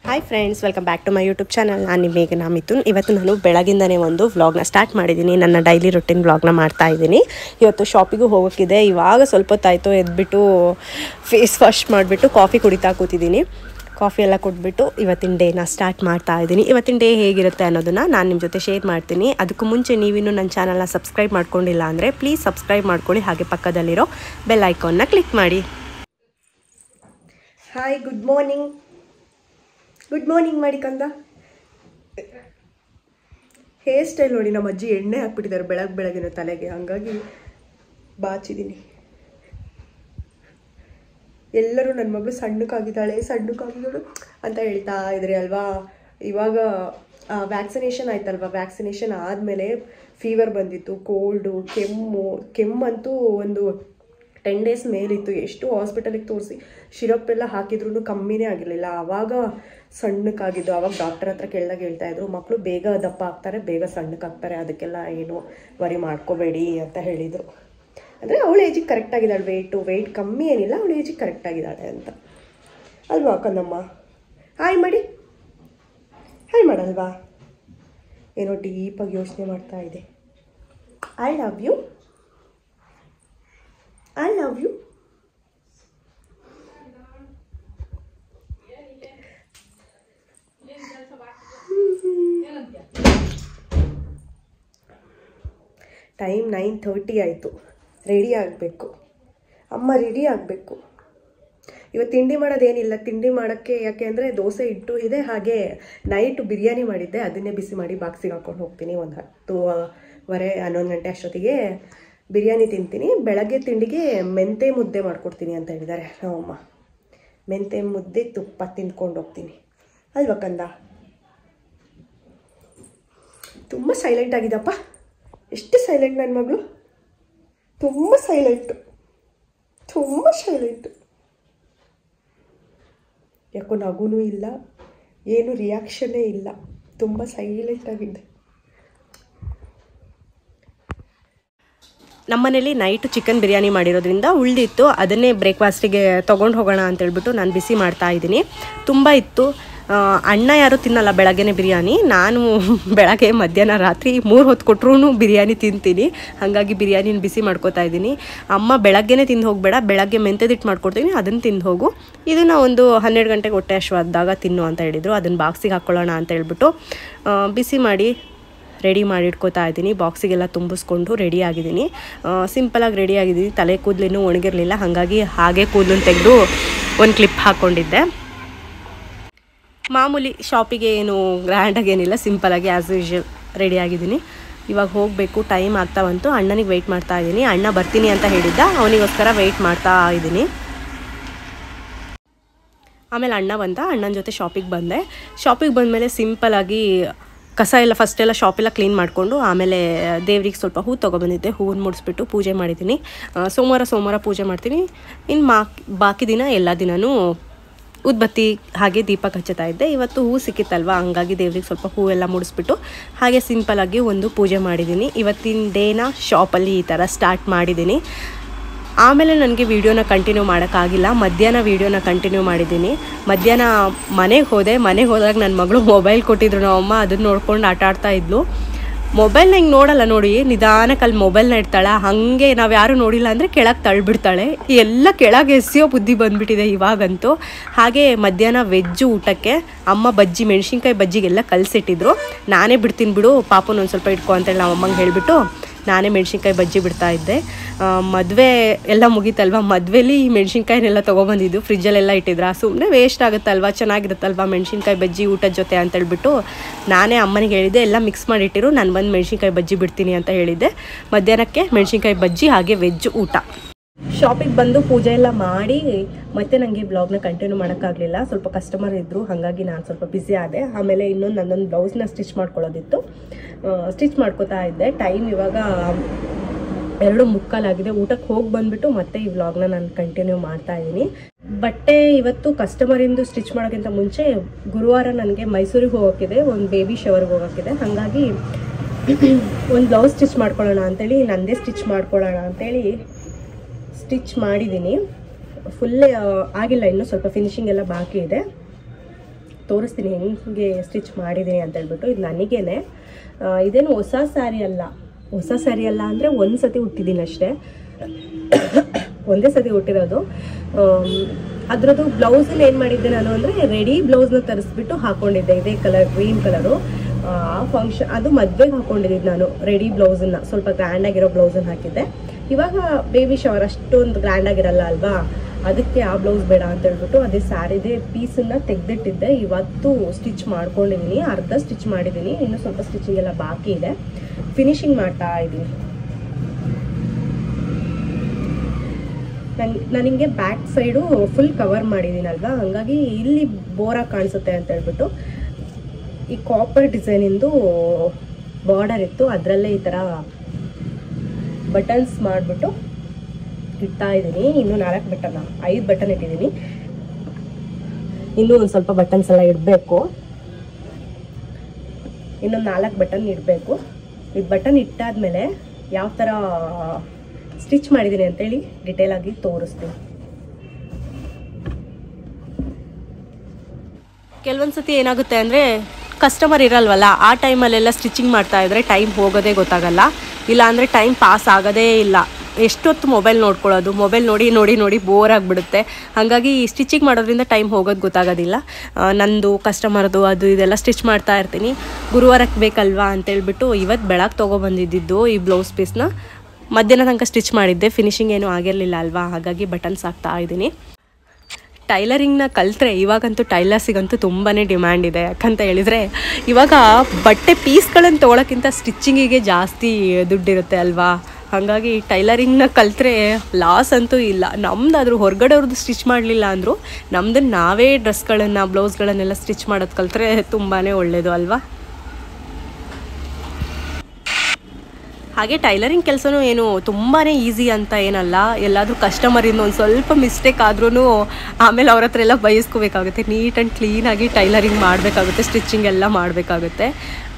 hi friends welcome back to my YouTube channel ನಾನು ನಿಮಗೆ ಮಿಥುನ್ ಇವತ್ತು ನಾನು ಬೆಳಗಿಂದನೇ ಒಂದು ವ್ಲಾಗ್ನ ಸ್ಟಾರ್ಟ್ ಮಾಡಿದ್ದೀನಿ ನನ್ನ ಡೈಲಿ ರೊಟೀನ್ ವ್ಲಾಗ್ನ ಮಾಡ್ತಾ ಇದ್ದೀನಿ ಇವತ್ತು ಶಾಪಿಗೂ ಹೋಗೋಕ್ಕಿದೆ ಇವಾಗ ಸ್ವಲ್ಪ ಹೊತ್ತಾಯಿತು ಎದ್ಬಿಟ್ಟು ಫೇಸ್ ವಾಶ್ ಮಾಡಿಬಿಟ್ಟು ಕಾಫಿ ಕುಡಿತಾ ಕೂತಿದ್ದೀನಿ ಕಾಫಿ ಎಲ್ಲ ಕೊಟ್ಬಿಟ್ಟು ಇವತ್ತಿನ ಡೇನ ಸ್ಟಾರ್ಟ್ ಮಾಡ್ತಾ ಇದ್ದೀನಿ ಇವತ್ತಿನ ಡೇ ಹೇಗಿರುತ್ತೆ ಅನ್ನೋದನ್ನು ನಾನು ನಿಮ್ಮ ಜೊತೆ ಶೇರ್ ಮಾಡ್ತೀನಿ ಅದಕ್ಕೂ ಮುಂಚೆ ನೀವಿನ್ನೂ ನನ್ನ ಚಾನಲ್ನ ಸಬ್ಸ್ಕ್ರೈಬ್ ಮಾಡ್ಕೊಂಡಿಲ್ಲ ಅಂದರೆ ಪ್ಲೀಸ್ ಸಬ್ಸ್ಕ್ರೈಬ್ ಮಾಡ್ಕೊಳ್ಳಿ ಹಾಗೆ ಪಕ್ಕದಲ್ಲಿರೋ ಬೆಲ್ ಐಕಾನ್ನ ಕ್ಲಿಕ್ ಮಾಡಿ hi good morning good morning ಮಾಡಿ ಕಂದ ಹೇರ್ ಸ್ಟೈಲ್ ನೋಡಿ ನಮ್ಮ ಅಜ್ಜಿ ಎಣ್ಣೆ ಹಾಕ್ಬಿಟ್ಟಿದ್ದಾರೆ ಬೆಳಗ್ಗೆ ಬೆಳಗಿನ ತಲೆಗೆ ಹಂಗಾಗಿ ಬಾಚಿದ್ದೀನಿ ಎಲ್ಲರೂ ನನ್ನ ಮಗಳು ಸಣ್ಣಕ್ಕಾಗಿದ್ದಾಳೆ ಸಣ್ಣಕ್ಕಾಗಿದ್ದಾಳು ಅಂತ ಹೇಳ್ತಾ ಇದ್ರಿ ಅಲ್ವಾ ಇವಾಗ ವ್ಯಾಕ್ಸಿನೇಷನ್ ಆಯ್ತಲ್ವಾ ವ್ಯಾಕ್ಸಿನೇಷನ್ ಆದಮೇಲೆ ಫೀವರ್ ಬಂದಿತ್ತು ಕೋಲ್ಡು ಕೆಮ್ಮು ಕೆಮ್ಮಂತೂ ಒಂದು ಟೆನ್ ಡೇಸ್ ಮೇಲಿತ್ತು ಎಷ್ಟು ಹಾಸ್ಪಿಟಲಿಗೆ ತೋರಿಸಿ ಶಿರಪ್ ಎಲ್ಲ ಹಾಕಿದ್ರು ಕಮ್ಮಿನೇ ಆಗಿರಲಿಲ್ಲ ಆವಾಗ ಸಣ್ಣಕ್ಕಾಗಿದ್ದು ಆವಾಗ ಡಾಕ್ಟರ್ ಹತ್ರ ಕೇಳಿದಾಗ ಹೇಳ್ತಾ ಇದ್ರು ಮಕ್ಕಳು ಬೇಗ ದಪ್ಪ ಆಗ್ತಾರೆ ಬೇಗ ಸಣ್ಣಕ್ಕಾಗ್ತಾರೆ ಅದಕ್ಕೆಲ್ಲ ಏನು ವರಿ ಮಾಡ್ಕೋಬೇಡಿ ಅಂತ ಹೇಳಿದರು ಅಂದರೆ ಅವಳ ಏಜಿಗೆ ಕರೆಕ್ಟ್ ಆಗಿದ್ದಾಳೆ ವೆಯ್ಟು ವೆಯ್ಟ್ ಕಮ್ಮಿ ಏನಿಲ್ಲ ಅವಳ ಏಜಿಗೆ ಕರೆಕ್ಟ್ ಆಗಿದ್ದಾಳೆ ಅಂತ ಅಲ್ವಾ ಕನ್ನಮ್ಮ ಹಾಯ್ ಮಾಡಿ ಹಾಯ್ ಮಾಡಲ್ವಾ ಏನೋ ಡೀಪಾಗಿ ಯೋಚನೆ ಮಾಡ್ತಾ ಇದೆ I love you I love you time nine thirty ಆಯಿತು ರೆಡಿ ಆಗಬೇಕು ಅಮ್ಮ ರೆಡಿ ಆಗಬೇಕು ಇವತ್ತು ತಿಂಡಿ ಮಾಡೋದೇನಿಲ್ಲ ತಿಂಡಿ ಮಾಡೋಕ್ಕೆ ಯಾಕೆ ಅಂದರೆ ದೋಸೆ ಇಟ್ಟು ಇದೆ ಹಾಗೆ ನೈಟ್ ಬಿರಿಯಾನಿ ಮಾಡಿದ್ದೆ ಅದನ್ನೇ ಬಿಸಿ ಮಾಡಿ ಬಾಕ್ಸಿಗೆ ಹಾಕೊಂಡು ಹೋಗ್ತೀನಿ ಒಂದು ಹತ್ತುವರೆ ಹನ್ನೊಂದು ಗಂಟೆ ಅಷ್ಟೊತ್ತಿಗೆ ಬಿರಿಯಾನಿ ತಿಂತೀನಿ ಬೆಳಗ್ಗೆ ತಿಂಡಿಗೆ ಮೆಂತೆ ಮುದ್ದೆ ಮಾಡಿಕೊಡ್ತೀನಿ ಅಂತ ಹೇಳಿದ್ದಾರೆ ನಮ್ಮಮ್ಮ ಮೆಂತೆ ಮುದ್ದೆ ತುಪ್ಪ ತಿಂದ್ಕೊಂಡು ಹೋಗ್ತೀನಿ ಅಲ್ವಾ ಕಂದ ತುಂಬ ಸೈಲೆಂಟ್ ಆಗಿದಪ್ಪ ಎಷ್ಟು ಸೈಲೆಂಟ್ ನನ್ನ ಮಗಳು ತುಂಬ ಸೈಲೆಂಟು ತುಂಬ ಸೈಲೆಂಟು ಯಾಕೋ ನಗುನೂ ಇಲ್ಲ ಏನು ರಿಯಾಕ್ಷನ್ನೇ ಇಲ್ಲ ತುಂಬ ಸೈಲೆಂಟ್ ಆಗಿದ್ದೆ ನಮ್ಮನೇಲಿ ನೈಟ್ ಚಿಕನ್ ಬಿರಿಯಾನಿ ಮಾಡಿರೋದ್ರಿಂದ ಉಳಿದಿತ್ತು ಅದನ್ನೇ ಬ್ರೇಕ್ಫಾಸ್ಟಿಗೆ ತೊಗೊಂಡು ಹೋಗೋಣ ಅಂತೇಳ್ಬಿಟ್ಟು ನಾನು ಬಿಸಿ ಮಾಡ್ತಾ ಇದ್ದೀನಿ ತುಂಬ ಇತ್ತು ಆ, ಅಣ್ಣ ಯಾರು ತಿನ್ನಲ್ಲ ಬೆಳಗ್ಗೆನೆ ಬಿರಿಯಾನಿ ನಾನು ಬೆಳಗ್ಗೆ ಮಧ್ಯಾಹ್ನ ರಾತ್ರಿ ಮೂರು ಹೊತ್ತು ಕೊಟ್ಟರು ಬಿರಿಯಾನಿ ತಿಂತೀನಿ ಹಾಗಾಗಿ ಬಿರಿಯಾನಿನ ಬಿಸಿ ಮಾಡ್ಕೋತಾ ಇದ್ದೀನಿ ಅಮ್ಮ ಬೆಳಗ್ಗೆನೇ ತಿಂದು ಹೋಗಬೇಡ ಬೆಳಗ್ಗೆ ಮೆಂತೆದಿಟ್ಟು ಮಾಡ್ಕೊಡ್ತೀನಿ ಅದನ್ನು ತಿಂದು ಹೋಗು ಇದನ್ನು ಒಂದು ಹನ್ನೆರಡು ಗಂಟೆಗೆ ಹೊಟ್ಟೆ ಅಶ್ವಾದಾಗ ತಿನ್ನು ಅಂತ ಹೇಳಿದರು ಅದನ್ನು ಬಾಕ್ಸಿಗೆ ಹಾಕ್ಕೊಳ್ಳೋಣ ಅಂತ ಹೇಳ್ಬಿಟ್ಟು ಆ, ಬಿಸಿ ಮಾಡಿ ರೆಡಿ ಮಾಡಿ ಇಟ್ಕೋತಾ ಇದ್ದೀನಿ ಬಾಕ್ಸಿಗೆಲ್ಲ ತುಂಬಿಸ್ಕೊಂಡು ರೆಡಿ ಆಗಿದ್ದೀನಿ ಸಿಂಪಲಾಗಿ ರೆಡಿ ಆಗಿದ್ದೀನಿ ತಲೆ ಕೂದಲಿನೂ ಒಣಗಿರಲಿಲ್ಲ ಹಾಗಾಗಿ ಹಾಗೆ ಕೂದಲನ್ನು ತೆಗೆದು ಒಂದು ಕ್ಲಿಪ್ ಹಾಕ್ಕೊಂಡಿದ್ದೆ ಮಾಮೂಲಿ ಶಾಪಿಗೆ ಏನು ಗ್ರ್ಯಾಂಡಾಗಿ ಏನಿಲ್ಲ ಸಿಂಪಲಾಗಿ ಆ್ಯಸ್ ಯೂಶಲ್ ರೆಡಿ ಆಗಿದ್ದೀನಿ ಇವಾಗ ಹೋಗಬೇಕು ಟೈಮ್ ಆಗ್ತಾ ಬಂತು ಅಣ್ಣನಿಗೆ ವೆಯ್ಟ್ ಮಾಡ್ತಾ ಇದ್ದೀನಿ ಅಣ್ಣ ಬರ್ತೀನಿ ಅಂತ ಹೇಳಿದ್ದ ಅವನಿಗೋಸ್ಕರ ವೆಯ್ಟ್ ಮಾಡ್ತಾ ಇದ್ದೀನಿ ಆಮೇಲೆ ಅಣ್ಣ ಬಂದ ಅಣ್ಣನ ಜೊತೆ ಶಾಪಿಗೆ ಬಂದೆ ಶಾಪಿಗೆ ಬಂದಮೇಲೆ ಸಿಂಪಲಾಗಿ ಕಸ ಎಲ್ಲ ಫಸ್ಟ್ ಎಲ್ಲ ಶಾಪೆಲ್ಲ ಕ್ಲೀನ್ ಮಾಡಿಕೊಂಡು ಆಮೇಲೆ ದೇವ್ರಿಗೆ ಸ್ವಲ್ಪ ಹೂ ತೊಗೊಬಂದಿದ್ದೆ ಹೂವನ್ನು ಮುಡಿಸ್ಬಿಟ್ಟು ಪೂಜೆ ಮಾಡಿದ್ದೀನಿ ಆ, ಸೋಮವಾರ ಸೋಮವಾರ ಪೂಜೆ ಮಾಡ್ತೀನಿ ಇನ್ನು ಮಾ ಬಾಕಿ ದಿನ ಎಲ್ಲ ದಿನವೂ ಉದ್ಬತ್ತಿ ಹಾಗೆ ದೀಪ ಹಚ್ಚುತ್ತಾ ಇದ್ದೆ ಇವತ್ತು ಹೂ ಸಿಕ್ಕಿತ್ತಲ್ವ ಹಂಗಾಗಿ ದೇವ್ರಿಗೆ ಸ್ವಲ್ಪ ಹೂವೆಲ್ಲ ಮುಡಿಸ್ಬಿಟ್ಟು ಹಾಗೆ ಸಿಂಪಲಾಗಿ ಒಂದು ಪೂಜೆ ಮಾಡಿದ್ದೀನಿ ಇವತ್ತಿನ ಡೇನ ಶಾಪಲ್ಲಿ ಈ ಥರ ಸ್ಟಾರ್ಟ್ ಮಾಡಿದ್ದೀನಿ ಆಮೇಲೆ ನನಗೆ ವೀಡಿಯೋನ ಕಂಟಿನ್ಯೂ ಮಾಡೋಕ್ಕಾಗಿಲ್ಲ ಮಧ್ಯಾಹ್ನ ವೀಡಿಯೋನ ಕಂಟಿನ್ಯೂ ಮಾಡಿದ್ದೀನಿ ಮಧ್ಯಾಹ್ನ ಮನೆಗೆ ಹೋದೆ ಮನೆಗೆ ಹೋದಾಗ ನನ್ನ ಮಗಳು ಮೊಬೈಲ್ ಕೊಟ್ಟಿದ್ರು ನಮ್ಮಮ್ಮ ಅದನ್ನ ನೋಡ್ಕೊಂಡು ಆಟ ಆಡ್ತಾ ಇದ್ಲು ಮೊಬೈಲ್ನ ಹಿಂಗೆ ನೋಡಲ್ಲ ನೋಡಿ ನಿಧಾನಕ್ಕೆ ಅಲ್ಲಿ ಮೊಬೈಲ್ನ ಇಡ್ತಾಳೆ ಹಾಗೆ ನಾವು ಯಾರು ನೋಡಿಲ್ಲ ಅಂದರೆ ಕೆಳಗೆ ತಳ್ಳಿಬಿಡ್ತಾಳೆ ಎಲ್ಲ ಕೆಳಗೆ ಎಸೆಯೋ ಬುದ್ಧಿ ಬಂದುಬಿಟ್ಟಿದೆ ಇವಾಗಂತೂ ಹಾಗೆ ಮಧ್ಯಾಹ್ನ ವೆಜ್ಜು ಊಟಕ್ಕೆ ಅಮ್ಮ ಬಜ್ಜಿ ಮೆಣಸಿನ್ಕಾಯಿ ಬಜ್ಜಿಗೆಲ್ಲ ಕಲಸಿಟ್ಟಿದ್ರು ನಾನೇ ಬಿಡ್ತೀನಿ ಬಿಡು ಪಾಪನ ಒಂದು ಸ್ವಲ್ಪ ಇಟ್ಕೊ ಅಂತೇಳಿ ನಾವು ಅಮ್ಮಂಗೆ ಹೇಳಿಬಿಟ್ಟು ನಾನೇ ಮೆಣಸಿನ್ಕಾಯಿ ಬಜ್ಜಿ ಬಿಡ್ತಾ ಇದ್ದೆ ಮದುವೆ ಎಲ್ಲ ಮುಗೀತಲ್ವ ಮದುವೆಲಿ ಈ ಮೆಣಸಿನ್ಕಾಯಿನೆಲ್ಲ ತೊಗೊಬಂದಿದ್ದು ಫ್ರಿಜ್ಜಲ್ಲೆಲ್ಲ ಇಟ್ಟಿದ್ರ ಸುಮ್ಮನೆ ವೇಸ್ಟ್ ಆಗುತ್ತಲ್ವ ಚೆನ್ನಾಗಿರುತ್ತಲ್ವ ಮೆಣಸಿನ್ಕಾಯಿ ಬಜ್ಜಿ ಊಟದ ಜೊತೆ ಅಂತೇಳ್ಬಿಟ್ಟು ನಾನೇ ಅಮ್ಮನಿಗೆ ಹೇಳಿದ್ದೆ ಎಲ್ಲ ಮಿಕ್ಸ್ ಮಾಡಿಟ್ಟಿರು ನಾನು ಬಂದು ಮೆಣಸಿನ್ಕಾಯಿ ಬಜ್ಜಿ ಬಿಡ್ತೀನಿ ಅಂತ ಹೇಳಿದ್ದೆ ಮಧ್ಯಾಹ್ನಕ್ಕೆ ಮೆಣಸಿನ್ಕಾಯಿ ಬಜ್ಜಿ ಹಾಗೆ ವೆಜ್ ಊಟ ಶಾಪಿಗೆ ಬಂದು ಪೂಜೆ ಎಲ್ಲ ಮಾಡಿ ಮತ್ತೆ ನನಗೆ ಬ್ಲಾಗ್ನ ಕಂಟಿನ್ಯೂ ಮಾಡೋಕ್ಕಾಗಲಿಲ್ಲ ಸ್ವಲ್ಪ ಕಸ್ಟಮರ್ ಇದ್ದರು ಹಾಗಾಗಿ ನಾನು ಸ್ವಲ್ಪ ಬ್ಯುಸಿ ಆದೆ ಆಮೇಲೆ ಇನ್ನೊಂದು ನನ್ನೊಂದು ಬ್ಲೌಸ್ನ ಸ್ಟಿಚ್ ಮಾಡ್ಕೊಳ್ಳೋದಿತ್ತು ಸ್ಟಿಚ್ ಮಾಡ್ಕೋತಾ ಇದ್ದೆ ಟೈಮ್ ಇವಾಗ ಎರಡು ಮುಕ್ಕಾಲಾಗಿದೆ ಊಟಕ್ಕೆ ಹೋಗಿ ಬಂದ್ಬಿಟ್ಟು ಮತ್ತೆ ಈ ವ್ಲಾಗ್ನ ನಾನು ಕಂಟಿನ್ಯೂ ಮಾಡ್ತಾ ಇದ್ದೀನಿ ಬಟ್ಟೆ ಇವತ್ತು ಕಸ್ಟಮರಿಂದು ಸ್ಟಿಚ್ ಮಾಡೋಕ್ಕಿಂತ ಮುಂಚೆ ಗುರುವಾರ ನನಗೆ ಮೈಸೂರಿಗೆ ಹೋಗೋಕ್ಕಿದೆ ಒಂದು ಬೇಬಿ ಶವರ್ಗೆ ಹೋಗೋಕ್ಕಿದೆ ಹಾಗಾಗಿ ಒಂದು ಬ್ಲೌಸ್ ಸ್ಟಿಚ್ ಮಾಡ್ಕೊಳ್ಳೋಣ ಅಂತೇಳಿ ನಂದೇ ಸ್ಟಿಚ್ ಮಾಡ್ಕೊಳ್ಳೋಣ ಅಂತೇಳಿ ಸ್ಟಿಚ್ ಮಾಡಿದ್ದೀನಿ ಫುಲ್ಲೇ ಆಗಿಲ್ಲ ಇನ್ನೂ ಸ್ವಲ್ಪ ಫಿನಿಶಿಂಗ್ ಎಲ್ಲ ಬಾಕಿ ಇದೆ ತೋರಿಸ್ತೀನಿ ಹೆಂಗೆ ಸ್ಟಿಚ್ ಮಾಡಿದ್ದೀನಿ ಅಂತ ಹೇಳ್ಬಿಟ್ಟು ಇದು ನನಗೇನೆ ಆ, ಇದೇನು ಹೊಸ ಸ್ಯಾರಿ ಅಲ್ಲ ಹೊಸ ಸ್ಯಾರಿ ಅಲ್ಲ ಅಂದರೆ ಒಂದು ಸತಿ ಹುಟ್ಟಿದ್ದೀನಿ ಅಷ್ಟೇ ಒಂದೇ ಸತಿ ಹುಟ್ಟಿರೋದು ಅದರದ್ದು ಬ್ಲೌಸಲ್ಲಿ ಏನು ಮಾಡಿದ್ದೆ ನಾನು ಅಂದರೆ ರೆಡಿ ಬ್ಲೌಸ್ನ ತರಿಸ್ಬಿಟ್ಟು ಹಾಕೊಂಡಿದ್ದೆ ಇದೇ ಕಲರ್ ಗ್ರೀನ್ ಕಲರು ಆ ಫಂಕ್ಷನ್ ಅದು ಮದ್ವೆಗೆ ಹಾಕೊಂಡಿದ್ದೆ ನಾನು ರೆಡಿ ಬ್ಲೌಸನ್ನ ಸ್ವಲ್ಪ ಗ್ರ್ಯಾಂಡಾಗಿರೋ ಬ್ಲೌಸನ್ನ ಹಾಕಿದ್ದೆ ಇವಾಗ ಬೇಬಿ ಶವರ್ ಅಷ್ಟೊಂದು ಗ್ರ್ಯಾಂಡಾಗಿರಲ್ಲ ಅಲ್ವಾ ಅದಕ್ಕೆ ಆ ಬ್ಲೌಸ್ ಬೇಡ ಅಂತ ಹೇಳ್ಬಿಟ್ಟು ಅದೇ ಸ್ಯಾರಿದೆ ಪೀಸನ್ನ ತೆಗೆದಿಟ್ಟಿದ್ದೆ ಇವತ್ತು ಸ್ಟಿಚ್ ಮಾಡ್ಕೊಂಡಿದ್ದೀನಿ ಅರ್ಧ ಸ್ಟಿಚ್ ಮಾಡಿದ್ದೀನಿ ಇನ್ನು ಸ್ವಲ್ಪ ಸ್ಟಿಚಿಂಗ್ ಎಲ್ಲ ಬಾಕಿ ಇದೆ ಫಿನಿಶಿಂಗ್ ಮಾಡ್ತಾ ಇದ್ದೀನಿ ನಂಗೆ ನಾನು ಹಿಂಗೆ ಬ್ಯಾಕ್ ಸೈಡು ಫುಲ್ ಕವರ್ ಮಾಡಿದ್ದೀನಲ್ವಾ ಹಂಗಾಗಿ ಇಲ್ಲಿ ಬೋರಾಗಿ ಕಾಣಿಸುತ್ತೆ ಅಂತ ಹೇಳ್ಬಿಟ್ಟು ಈ ಕಾಪರ್ ಡಿಸೈನಿಂದು ಬಾರ್ಡರ್ ಇತ್ತು ಅದರಲ್ಲೇ ಈ ಥರ ಬಟನ್ಸ್ ಮಾಡಿಬಿಟ್ಟು ಇಡ್ತಾ ಇದ್ದೀನಿ ಇನ್ನೂ ನಾಲ್ಕು ಬಟನ್ ಐದು ಬಟನ್ ಇಟ್ಟಿದ್ದೀನಿ ಇನ್ನೂ ಒಂದು ಸ್ವಲ್ಪ ಬಟನ್ಸ್ ಎಲ್ಲ ಇಡಬೇಕು ಇನ್ನೊಂದು ನಾಲ್ಕು ಬಟನ್ ಇಡಬೇಕು ಇದು ಬಟನ್ ಇಟ್ಟಾದ್ಮೇಲೆ ಯಾವ ಥರ ಸ್ಟಿಚ್ ಮಾಡಿದ್ದೀನಿ ಅಂತೇಳಿ ಡಿಟೇಲ್ ಆಗಿ ತೋರಿಸ್ತೀನಿ ಕೆಲವೊಂದು ಸತಿ ಏನಾಗುತ್ತೆ ಅಂದರೆ ಕಸ್ಟಮರ್ ಇರಲ್ವಲ್ಲ ಆ ಟೈಮಲ್ಲೆಲ್ಲ ಸ್ಟಿಚಿಂಗ್ ಮಾಡ್ತಾ ಇದ್ರೆ ಟೈಮ್ ಹೋಗೋದೇ ಗೊತ್ತಾಗಲ್ಲ ಇಲ್ಲ ಅಂದರೆ ಟೈಮ್ ಪಾಸ್ ಆಗೋದೇ ಇಲ್ಲ ಎಷ್ಟೊತ್ತು ಮೊಬೈಲ್ ನೋಡ್ಕೊಳ್ಳೋದು ಮೊಬೈಲ್ ನೋಡಿ ನೋಡಿ ನೋಡಿ ಬೋರ್ ಆಗಿಬಿಡುತ್ತೆ ಹಾಗಾಗಿ ಸ್ಟಿಚಿಂಗ್ ಮಾಡೋದ್ರಿಂದ ಟೈಮ್ ಹೋಗೋದು ಗೊತ್ತಾಗೋದಿಲ್ಲ ಆ, ನಂದು ಕಸ್ಟಮರ್ದು ಅದು ಇದೆಲ್ಲ ಸ್ಟಿಚ್ ಮಾಡ್ತಾ ಇರ್ತೀನಿ ಗುರುವಾರಕ್ಕೆ ಬೇಕಲ್ವಾ ಅಂತೇಳ್ಬಿಟ್ಟು ಇವತ್ತು ಬೆಳಗ್ಗೆ ತೊಗೊಬಂದಿದ್ದು ಈ ಬ್ಲೌಸ್ ಪೀಸ್ನ ಮಧ್ಯಾಹ್ನ ತನಕ ಸ್ಟಿಚ್ ಮಾಡಿದ್ದೆ ಫಿನಿಶಿಂಗ್ ಏನೂ ಆಗಿರಲಿಲ್ಲ ಅಲ್ವಾ ಹಾಗಾಗಿ ಬಟನ್ಸ್ ಹಾಕ್ತಾ ಇದ್ದೀನಿ ಟೈಲರಿಂಗ್ನ ಕಲಿತ್ರೆ ಇವಾಗಂತೂ ಟೈಲರ್ಸಿಗಂತೂ ತುಂಬಾ ಡಿಮ್ಯಾಂಡ್ ಇದೆ ಯಾಕಂತ ಹೇಳಿದರೆ ಇವಾಗ ಬಟ್ಟೆ ಪೀಸ್ಗಳನ್ನು ತೊಗೊಳಕ್ಕಿಂತ ಸ್ಟಿಚ್ಚಿಂಗಿಗೆ ಜಾಸ್ತಿ ದುಡ್ಡಿರುತ್ತೆ ಅಲ್ವಾ ಹಾಗಾಗಿ ಟೈಲರಿಂಗ್ನ ಕಲಿತ್ರೆ ಲಾಸ್ ಅಂತೂ ಇಲ್ಲ ನಮ್ದಾದ್ರೂ ಹೊರಗಡೆಯವ್ರದ್ದು ಸ್ಟಿಚ್ ಮಾಡಲಿಲ್ಲ ಅಂದರೂ ನಮ್ದನ್ನು ನಾವೇ ಡ್ರೆಸ್ಗಳನ್ನು ಬ್ಲೌಸ್ಗಳನ್ನೆಲ್ಲ ಸ್ಟಿಚ್ ಮಾಡೋದು ಕಲಿತ್ರೆ ತುಂಬಾ ಒಳ್ಳೆಯದು ಅಲ್ವಾ ಹಾಗೆ ಟೈಲರಿಂಗ್ ಕೆಲಸನೂ ಏನು ತುಂಬಾ ಈಸಿ ಅಂತ ಏನಲ್ಲ ಎಲ್ಲಾದರೂ ಕಸ್ಟಮರಿಂದ ಒಂದು ಸ್ವಲ್ಪ ಮಿಸ್ಟೇಕ್ ಆದ್ರೂ ಆಮೇಲೆ ಅವ್ರ ಹತ್ರ ಎಲ್ಲ ಬಯಸ್ಕೋಬೇಕಾಗುತ್ತೆ ನೀಟ್ ಆ್ಯಂಡ್ ಕ್ಲೀನಾಗಿ ಟೈಲರಿಂಗ್ ಮಾಡಬೇಕಾಗುತ್ತೆ ಸ್ಟಿಚಿಂಗ್ ಎಲ್ಲ ಮಾಡಬೇಕಾಗುತ್ತೆ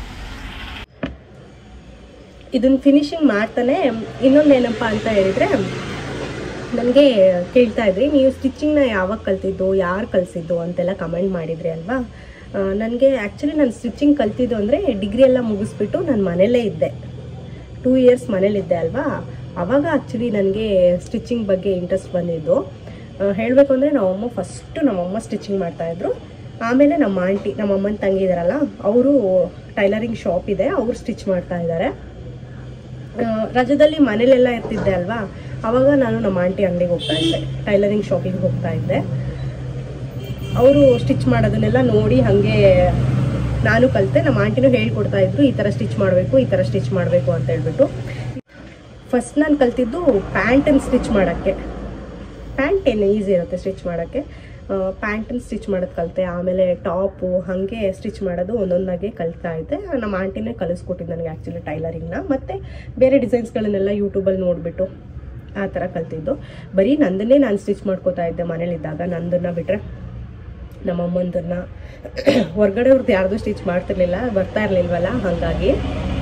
ಇದನ್ನ ಫಿನಿಶಿಂಗ್ ಮಾಡ್ತಾನೆ ಇನ್ನೊಂದು ಏನಪ್ಪ ಅಂತ ಹೇಳಿದರೆ ನನಗೆ ಕೇಳ್ತಾ ಇದ್ರಿ ನೀವು ಸ್ಟಿಚಿಂಗ್ನ ಯಾವಾಗ ಕಲ್ತಿದ್ದು ಯಾರು ಕಲಿಸಿದ್ದು ಅಂತೆಲ್ಲ ಕಮೆಂಟ್ ಮಾಡಿದ್ರಿ ಅಲ್ವಾ ನನಗೆ ಆ್ಯಕ್ಚುಲಿ ನಾನು ಸ್ಟಿಚಿಂಗ್ ಕಲ್ತಿದ್ದು ಅಂದರೆ ಡಿಗ್ರಿ ಎಲ್ಲ ಮುಗಿಸ್ಬಿಟ್ಟು ನಾನು ಮನೆಯಲ್ಲೇ ಇದ್ದೆ ಟೂ ಇಯರ್ಸ್ ಮನೇಲಿದ್ದೆ ಅಲ್ವಾ ಆವಾಗ ಆ್ಯಕ್ಚುಲಿ ನನಗೆ ಸ್ಟಿಚಿಂಗ್ ಬಗ್ಗೆ ಇಂಟ್ರೆಸ್ಟ್ ಬಂದಿದ್ದು ಹೇಳಬೇಕು ಅಂದರೆ ನಮ್ಮಮ್ಮ ಫಸ್ಟು ನಮ್ಮಮ್ಮ ಸ್ಟಿಚಿಂಗ್ ಮಾಡ್ತಾಯಿದ್ರು ಆಮೇಲೆ ನಮ್ಮ ಆಂಟಿ ನಮ್ಮ ಅಮ್ಮನ ತಂಗಿ ಇದಾರಲ್ಲ ಅವರು ಟೈಲರಿಂಗ್ ಶಾಪ್ ಇದೆ ಅವರು ಸ್ಟಿಚ್ ಮಾಡ್ತಾ ಇದ್ದಾರೆ ಆ, ರಜದಲ್ಲಿ ಮನೇಲೆಲ್ಲ ಇರ್ತಿದ್ದೆ ಅಲ್ವಾ ಅವಾಗ ನಾನು ನಮ್ಮ ಆಂಟಿ ಅಂಗಡಿಗೆ ಹೋಗ್ತಾ ಇದ್ದೆ ಟೈಲರಿಂಗ್ ಶಾಪಿಗೆ ಹೋಗ್ತಾ ಇದ್ದೆ ಅವರು ಸ್ಟಿಚ್ ಮಾಡೋದನ್ನೆಲ್ಲ ನೋಡಿ ಹಾಗೆ ನಾನು ಕಲಿತೆ ನಮ್ಮ ಆಂಟಿನೂ ಹೇಳ್ಕೊಡ್ತಾ ಇದ್ರು ಈ ಥರ ಸ್ಟಿಚ್ ಮಾಡಬೇಕು ಈ ಥರ ಸ್ಟಿಚ್ ಮಾಡಬೇಕು ಅಂತ ಹೇಳ್ಬಿಟ್ಟು ಫಸ್ಟ್ ನಾನು ಕಲ್ತಿದ್ದು ಪ್ಯಾಂಟನ್ನು ಸ್ಟಿಚ್ ಮಾಡೋಕ್ಕೆ ಪ್ಯಾಂಟ್ ಏನು ಈಸಿ ಇರುತ್ತೆ ಸ್ಟಿಚ್ ಮಾಡೋಕ್ಕೆ ಪ್ಯಾಂಟನ್ನು ಸ್ಟಿಚ್ ಮಾಡೋದು ಕಲಿತೆ ಆಮೇಲೆ ಟಾಪು ಹಾಗೆ ಸ್ಟಿಚ್ ಮಾಡೋದು ಒಂದೊಂದಾಗೆ ಕಲಿತಾ ಇದ್ದೆ ನಮ್ಮ ಆಂಟಿನೇ ಕಲಿಸ್ಕೊಟ್ಟಿದ್ದು ನನಗೆ ಆ್ಯಕ್ಚುಲಿ ಟೈಲರಿಂಗ್ನ ಮತ್ತು ಬೇರೆ ಡಿಸೈನ್ಸ್ಗಳನ್ನೆಲ್ಲ ಯೂಟ್ಯೂಬಲ್ಲಿ ನೋಡಿಬಿಟ್ಟು ಆ ಥರ ಕಲ್ತಿದ್ದು ಬರೀ ನಂದನ್ನೇ ನಾನು ಸ್ಟಿಚ್ ಮಾಡ್ಕೋತಾ ಇದ್ದೆ ಮನೇಲಿದ್ದಾಗ ನಂದನ್ನು ಬಿಟ್ಟರೆ ನಮ್ಮ ಅಮ್ಮಂದನ್ನ ಹೊರಗಡೆ ಅವ್ರದ್ದು ಯಾರ್ದು ಸ್ಟಿಚ್ ಮಾಡ್ತಿರ್ಲಿಲ್ಲ ಬರ್ತಾ ಇರ್ಲಿಲ್ವಲ್ಲ ಹಾಗಾಗಿ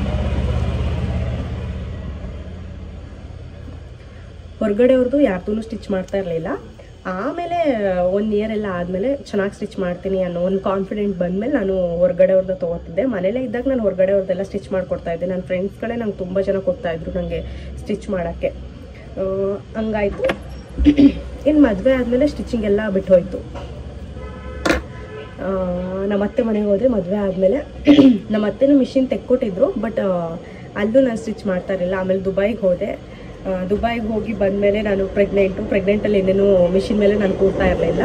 ಹೊರಗಡೆ ಅವ್ರದ್ದು ಯಾರ್ದೂ ಸ್ಟಿಚ್ ಮಾಡ್ತಾ ಇರಲಿಲ್ಲ ಆಮೇಲೆ ಒನ್ ಇಯರ್ ಎಲ್ಲ ಆದಮೇಲೆ ಚೆನ್ನಾಗಿ ಸ್ಟಿಚ್ ಮಾಡ್ತೀನಿ ಅನ್ನೋ ಒಂದು ಕಾನ್ಫಿಡೆಂಟ್ ಬಂದಮೇಲೆ ನಾನು ಹೊರಗಡೆ ಅವ್ರದ್ದು ತೊಗೋತಿದ್ದೆ ಮನೇಲೇ ಇದ್ದಾಗ ನಾನು ಹೊರಗಡೆ ಅವ್ರದ್ದೆಲ್ಲ ಸ್ಟಿಚ್ ಮಾಡ್ಕೊಡ್ತಾ ಇದ್ದೆ ನನ್ನ ಫ್ರೆಂಡ್ಸ್ಗಳೇ ನಂಗೆ ತುಂಬ ಜನ ಕೊಡ್ತಾ ಇದ್ರು ನನಗೆ ಸ್ಟಿಚ್ ಮಾಡೋಕ್ಕೆ ಹಂಗಾಯ್ತು ಇನ್ನು ಮದುವೆ ಆದಮೇಲೆ ಸ್ಟಿಚಿಂಗ್ ಎಲ್ಲ ಬಿಟ್ಟು ಹೋಯ್ತು ಆ, ನಮ್ಮ ಅತ್ತೆ ಮನೆಗೆ ಹೋದೆ ಮದುವೆ ಆದಮೇಲೆ ನಮ್ಮ ಅತ್ತೆನೂ ಮಿಷಿನ್ ತೆಕ್ಕೊಟ್ಟಿದ್ರು ಬಟ್ ಅಲ್ಲೂ ನಾನು ಸ್ಟಿಚ್ ಮಾಡ್ತಾ ಇರಲಿಲ್ಲ ಆಮೇಲೆ ದುಬೈಗೆ ಹೋದೆ ಆ, ದುಬೈಗೆ ಹೋಗಿ ಬಂದಮೇಲೆ ನಾನು ಪ್ರೆಗ್ನೆಂಟು ಪ್ರೆಗ್ನೆಂಟಲ್ಲಿ ಏನೇನು ಮಿಷಿನ್ ಮೇಲೆ ನಾನು ಕೂರ್ತಾ ಇರಲಿಲ್ಲ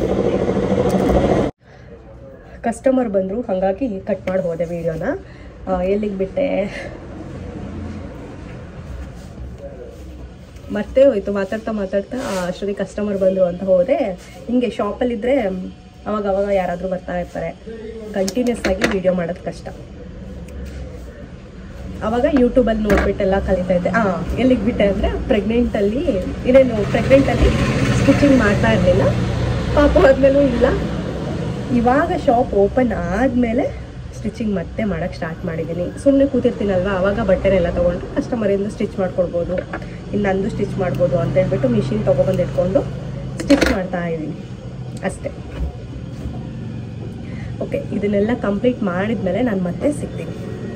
ಕಸ್ಟಮರ್ ಬಂದರು ಹಾಗಾಗಿ ಕಟ್ ಮಾಡಿ ಹೋದೆ ವೀಡಿಯೋನ ಎಲ್ಲಿಗೆ ಬಿಟ್ಟೆ ಮತ್ತೆ ಹೋಯ್ತು ಮಾತಾಡ್ತಾ ಮಾತಾಡ್ತಾ ಅಷ್ಟೊತ್ತಿಗೆ ಕಸ್ಟಮರ್ ಬಂದರು ಅಂತ ಹೋದೆ ಹಿಂಗೆ ಶಾಪಲ್ಲಿದ್ದರೆ ಅವಾಗ ಅವಾಗ ಯಾರಾದರೂ ಬರ್ತಾ ಇರ್ತಾರೆ ಕಂಟಿನ್ಯೂಸ್ ಆಗಿ ವಿಡಿಯೋ ಮಾಡೋದು ಕಷ್ಟ ಅವಾಗ ಯೂಟ್ಯೂಬಲ್ಲಿ ನೋಡ್ಬಿಟ್ಟೆಲ್ಲ ಕಲಿತಾ ಇದ್ದೆ ಹಾಂ ಎಲ್ಲಿಗೆ ಬಿಟ್ಟೆ ಅಂದರೆ ಪ್ರೆಗ್ನೆಂಟಲ್ಲಿ ಇನ್ನೇನು ಪ್ರೆಗ್ನೆಂಟಲ್ಲಿ ಸ್ಟಿಚಿಂಗ್ ಮಾಡ್ತಾ ಇರಲಿಲ್ಲ ಪಾಪ ಆದಮೇಲೂ ಇಲ್ಲ ಇವಾಗ ಶಾಪ್ ಓಪನ್ ಆದಮೇಲೆ ಸ್ಟಿಚಿಂಗ್ ಮತ್ತೆ ಮಾಡೋಕ್ಕೆ ಸ್ಟಾರ್ಟ್ ಮಾಡಿದ್ದೀನಿ ಸುಮ್ಮನೆ ಕೂತಿರ್ತೀನಲ್ವ ಆವಾಗ ಬಟ್ಟೆನೆಲ್ಲ ತೊಗೊಂಡು ಕಸ್ಟಮರಿಂದ ಸ್ಟಿಚ್ ಮಾಡ್ಕೊಳ್ಬೋದು ಇನ್ನು ನಂದು ಸ್ಟಿಚ್ ಮಾಡ್ಬೋದು ಅಂತ ಹೇಳ್ಬಿಟ್ಟು ಮಿಷಿನ್ ತೊಗೊಬಂದು ಇಟ್ಕೊಂಡು ಸ್ಟಿಚ್ ಮಾಡ್ತಾ ಇದ್ದೀನಿ ಅಷ್ಟೇ ಓಕೆ ಇದನ್ನೆಲ್ಲ ಕಂಪ್ಲೀಟ್ ಮಾಡಿದ್ಮೇಲೆ ನಾನು ಮತ್ತೆ ಸಿಗ್ತೀನಿ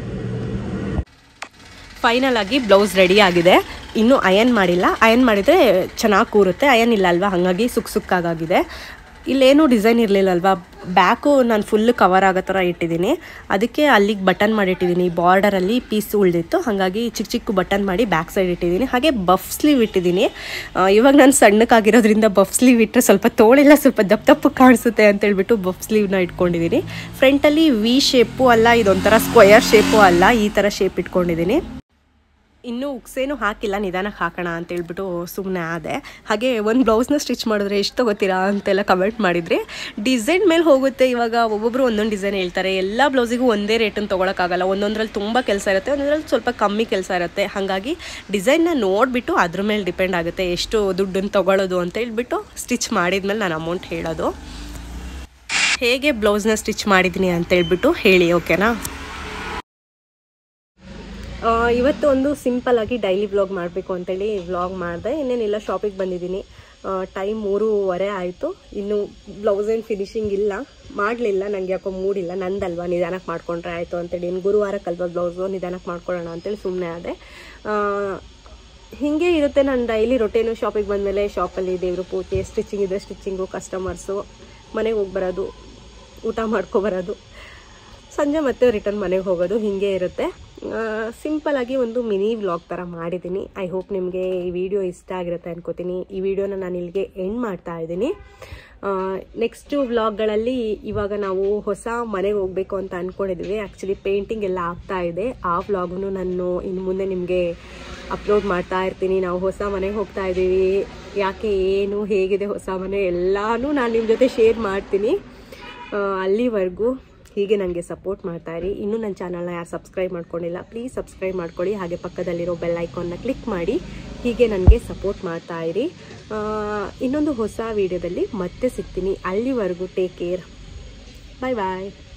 ಫೈನಲ್ ಆಗಿ ಬ್ಲೌಸ್ ರೆಡಿ ಆಗಿದೆ ಇನ್ನೂ ಅಯನ್ ಮಾಡಿಲ್ಲ ಅಯನ್ ಮಾಡಿದರೆ ಚೆನ್ನಾಗಿ ಕೂರುತ್ತೆ ಅಯನ್ ಇಲ್ಲ ಅಲ್ವಾ ಹಾಗಾಗಿ ಸುಕ್ ಸುಕ್ಕಾಗಿದೆ ಇಲ್ಲೇನೂ ಡಿಸೈನ್ ಇರಲಿಲ್ಲ ಅಲ್ವಾ ಬ್ಯಾಕು ನಾನು ಫುಲ್ ಕವರ್ ಆಗೋ ಥರ ಇಟ್ಟಿದ್ದೀನಿ ಅದಕ್ಕೆ ಅಲ್ಲಿಗೆ ಬಟನ್ ಮಾಡಿಟ್ಟಿದ್ದೀನಿ ಬಾರ್ಡರಲ್ಲಿ ಪೀಸ್ ಉಳಿದಿತ್ತು ಹಾಗಾಗಿ ಚಿಕ್ಕ ಚಿಕ್ಕ ಬಟನ್ ಮಾಡಿ ಬ್ಯಾಕ್ ಸೈಡ್ ಇಟ್ಟಿದ್ದೀನಿ ಹಾಗೆ ಬಫ್ ಸ್ಲೀವ್ ಇಟ್ಟಿದ್ದೀನಿ ಆ, ಇವಾಗ ನಾನು ಸಣ್ಣಕ್ಕಾಗಿರೋದ್ರಿಂದ ಬಫ್ ಸ್ಲೀವ್ ಇಟ್ಟರೆ ಸ್ವಲ್ಪ ತೋಳೆಲ್ಲ ಸ್ವಲ್ಪ ದಪ್ಪ ದಪ್ಪ ಕಾಣಿಸುತ್ತೆ ಅಂತೇಳ್ಬಿಟ್ಟು ಬಫ್ ಸ್ಲೀವ್ನ ಇಟ್ಕೊಂಡಿದ್ದೀನಿ ಫ್ರಂಟಲ್ಲಿ ವಿ ಶೇಪು ಅಲ್ಲ ಇದೊಂಥರ ಸ್ಕ್ವಯರ್ ಶೇಪು ಅಲ್ಲ ಈ ಥರ ಶೇಪ್ ಇಟ್ಕೊಂಡಿದ್ದೀನಿ ಇನ್ನೂ ಉಕ್ಸೇನು ಹಾಕಿಲ್ಲ ನಿಧಾನಕ್ಕೆ ಹಾಕೋಣ ಅಂತೇಳ್ಬಿಟ್ಟು ಸುಮ್ಮನೆ ಆದೆ ಹಾಗೆ ಒಂದು ಬ್ಲೌಸ್ನ ಸ್ಟಿಚ್ ಮಾಡಿದ್ರೆ ಎಷ್ಟು ತೊಗೋತೀರಾ ಅಂತೆಲ್ಲ ಕಮೆಂಟ್ ಮಾಡಿದ್ರಿ ಡಿಸೈನ್ ಮೇಲೆ ಹೋಗುತ್ತೆ ಇವಾಗ ಒಬ್ಬೊಬ್ಬರು ಒಂದೊಂದು ಡಿಸೈನ್ ಹೇಳ್ತಾರೆ ಎಲ್ಲ ಬ್ಲೌಸಿಗೂ ಒಂದೇ ರೇಟನ್ನು ತೊಗೊಳಕ್ಕಾಗಲ್ಲ ಒಂದೊಂದ್ರಲ್ಲಿ ತುಂಬ ಕೆಲಸ ಇರುತ್ತೆ ಒಂದೊಂದ್ರಲ್ಲಿ ಸ್ವಲ್ಪ ಕಮ್ಮಿ ಕೆಲಸ ಇರುತ್ತೆ ಹಾಗಾಗಿ ಡಿಸೈನ್ನ ನೋಡಿಬಿಟ್ಟು ಅದ್ರ ಮೇಲೆ ಡಿಪೆಂಡ್ ಆಗುತ್ತೆ ಎಷ್ಟು ದುಡ್ಡನ್ನು ತೊಗೊಳ್ಳೋದು ಅಂತ ಹೇಳ್ಬಿಟ್ಟು ಸ್ಟಿಚ್ ಮಾಡಿದ್ಮೇಲೆ ನಾನು ಅಮೌಂಟ್ ಹೇಳೋದು ಹೇಗೆ ಬ್ಲೌಸ್ನ ಸ್ಟಿಚ್ ಮಾಡಿದ್ದೀನಿ ಅಂತ ಹೇಳ್ಬಿಟ್ಟು ಹೇಳಿ ಓಕೆನಾ ಆ, ಇವತ್ತು ಒಂದು ಸಿಂಪಲ್ ಆಗಿ ಡೈಲಿ ವ್ಲಾಗ್ ಮಾಡಬೇಕು ಅಂತೇಳಿ ವ್ಲಾಗ್ ಮಾಡಿದೆ ಇನ್ನೇನಿಲ್ಲ ಶಾಪಿಗೆ ಬಂದಿದ್ದೀನಿ ಟೈಮ್ ಮೂರುವರೆ ಆಯಿತು ಇನ್ನು ಬ್ಲೌಸ್ ಏನು ಫಿನಿಶಿಂಗ್ ಇಲ್ಲ ಮಾಡಲಿಲ್ಲ ನನಗೆ ಯಾಕೋ ಮೂಡಿಲ್ಲ ನಂದಲ್ವಾ ನಿಧಾನಕ್ಕೆ ಮಾಡ್ಕೊಂಡ್ರೆ ಆಯಿತು ಅಂತೇಳಿ ಇನ್ನು ಗುರುವಾರಕ್ಕಲ್ವಾ ಬ್ಲೌಸು ನಿಧಾನಕ್ಕೆ ಮಾಡ್ಕೊಳ್ಳೋಣ ಅಂತೇಳಿ ಸುಮ್ಮನೆ ಆದೆ ಆ, ಹಿಂಗೆ ಇರುತ್ತೆ ನಾನು ಡೈಲಿ ರೊಟೇನು ಶಾಪಿಗೆ ಬಂದಮೇಲೆ ಶಾಪಲ್ಲಿ ದೇವ್ರ ಪೂಜೆ ಸ್ಟಿಚಿಂಗ್ ಇದ್ದರೆ ಸ್ಟಿಚಿಂಗು ಕಸ್ಟಮರ್ಸು ಮನೆಗೆ ಹೋಗಿ ಬರೋದು ಊಟ ಮಾಡ್ಕೊಬರೋದು ಸಂಜೆ ಮತ್ತೆ ರಿಟರ್ನ್ ಮನೆಗೆ ಹೋಗೋದು ಹಿಂಗೆ ಇರುತ್ತೆ ಸಿಂಪಲ್ ಆಗಿ ಒಂದು ಮಿನಿ ವ್ಲಾಗ್ ಥರ ಮಾಡಿದ್ದೀನಿ ಐ ಹೋಪ್ ನಿಮಗೆ ಈ ವಿಡಿಯೋ ಇಷ್ಟ ಆಗಿರುತ್ತೆ ಅನ್ಕೋತೀನಿ ಈ ವಿಡಿಯೋನ ನಾನು ಇಲ್ಲಿಗೆ ಎಂಡ್ ಮಾಡ್ತಾ ಇದ್ದೀನಿ ನೆಕ್ಸ್ಟು ವ್ಲಾಗ್ಗಳಲ್ಲಿ ಇವಾಗ ನಾವು ಹೊಸ ಮನೆಗೆ ಹೋಗಬೇಕು ಅಂತ ಅಂದ್ಕೊಂಡಿದ್ವಿ ಆ್ಯಕ್ಚುಲಿ ಪೇಂಟಿಂಗ್ ಎಲ್ಲ ಆಗ್ತಾ ಇದೆ ಆ ವ್ಲಾಗನ್ನು ನಾನು ಇನ್ನು ಮುಂದೆ ನಿಮಗೆ ಅಪ್ಲೋಡ್ ಮಾಡ್ತಾ ಇರ್ತೀನಿ ನಾವು ಹೊಸ ಮನೆಗೆ ಹೋಗ್ತಾ ಇದ್ದೀವಿ ಯಾಕೆ ಏನು ಹೇಗಿದೆ ಹೊಸ ಮನೆ ಎಲ್ಲನೂ ನಾನು ನಿಮ್ಮ ಜೊತೆ ಶೇರ್ ಮಾಡ್ತೀನಿ ಆ, ಅಲ್ಲಿವರೆಗೂ ಹೀಗೆ ನನಗೆ ಸಪೋರ್ಟ್ ಮಾಡ್ತಾ ಇರಿ ಇನ್ನೂ ನನ್ನ ಚಾನಲ್ನ ಯಾರು ಸಬ್ಸ್ಕ್ರೈಬ್ ಮಾಡ್ಕೊಂಡಿಲ್ಲ ಪ್ಲೀಸ್ ಸಬ್ಸ್ಕ್ರೈಬ್ ಮಾಡ್ಕೊಳ್ಳಿ ಹಾಗೆ ಪಕ್ಕದಲ್ಲಿರೋ ಬೆಲ್ ಐಕಾನ್ನ ಕ್ಲಿಕ್ ಮಾಡಿ ಹೀಗೆ ನನಗೆ ಸಪೋರ್ಟ್ ಮಾಡ್ತಾ ಇರಿ ಆ, ಇನ್ನೊಂದು ಹೊಸ ವಿಡಿಯೋದಲ್ಲಿ ಮತ್ತೆ ಸಿಗ್ತೀನಿ ಅಲ್ಲಿವರೆಗೂ ಟೇಕ್ ಕೇರ್ ಬಾಯ್ ಬಾಯ್